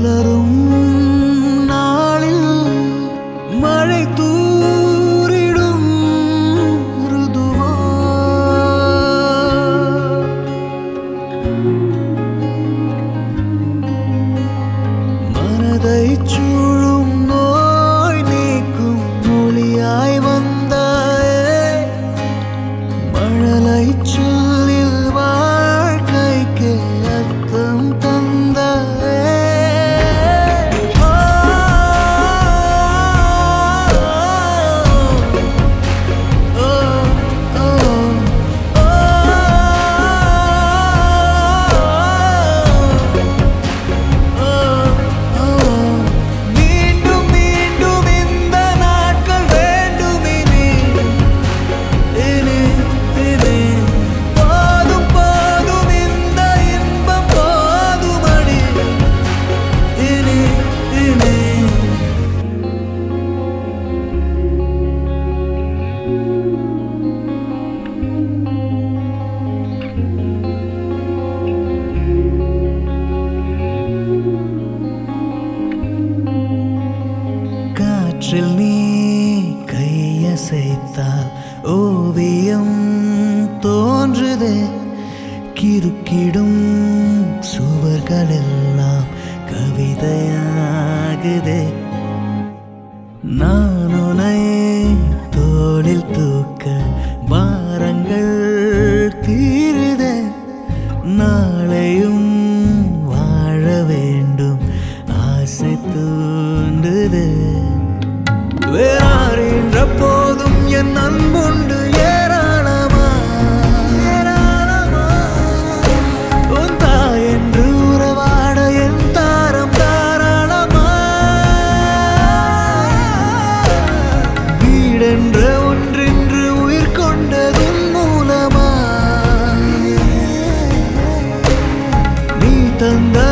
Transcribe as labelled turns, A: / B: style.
A: மலரும் நாளில் மழை தூரிடும் ருதுவா மனதை சூழும் நோய் நீக்கும் மொழியாய் வந்தாயே மழலை சொல்லில் வாழ்க்கைக்கு அர்த்தம் தந்தாயே ஓ, ஓ, மீண்டும் மீண்டும் இந்த நாட்கள் வேண்டுமினி இனி இனி போதும் போதும் இந்த இன்பம் போதுமடி இனி இனி காற்றில் நீ கையசைத்தால் ஓவியம் தோன்றுதே கிறுக்கிடும் சுவர்களெல்லாம் கவிதையாகுதே நான் உன்னை தோளில் தூக்க பாரங்கள் தீருதே நாளையும் வாழ வேண்டும் ஆசை தூண்டுது வேறாரின்ற போதும் என் அன்புண்டு ஏராளமா ஏராளமா உன் தாய் என்று உறவாட என் தாரம் தாராளமா வீடென்ற ஒன்றென்று உயிர் கொண்டதும் மூலமா நீ தந்த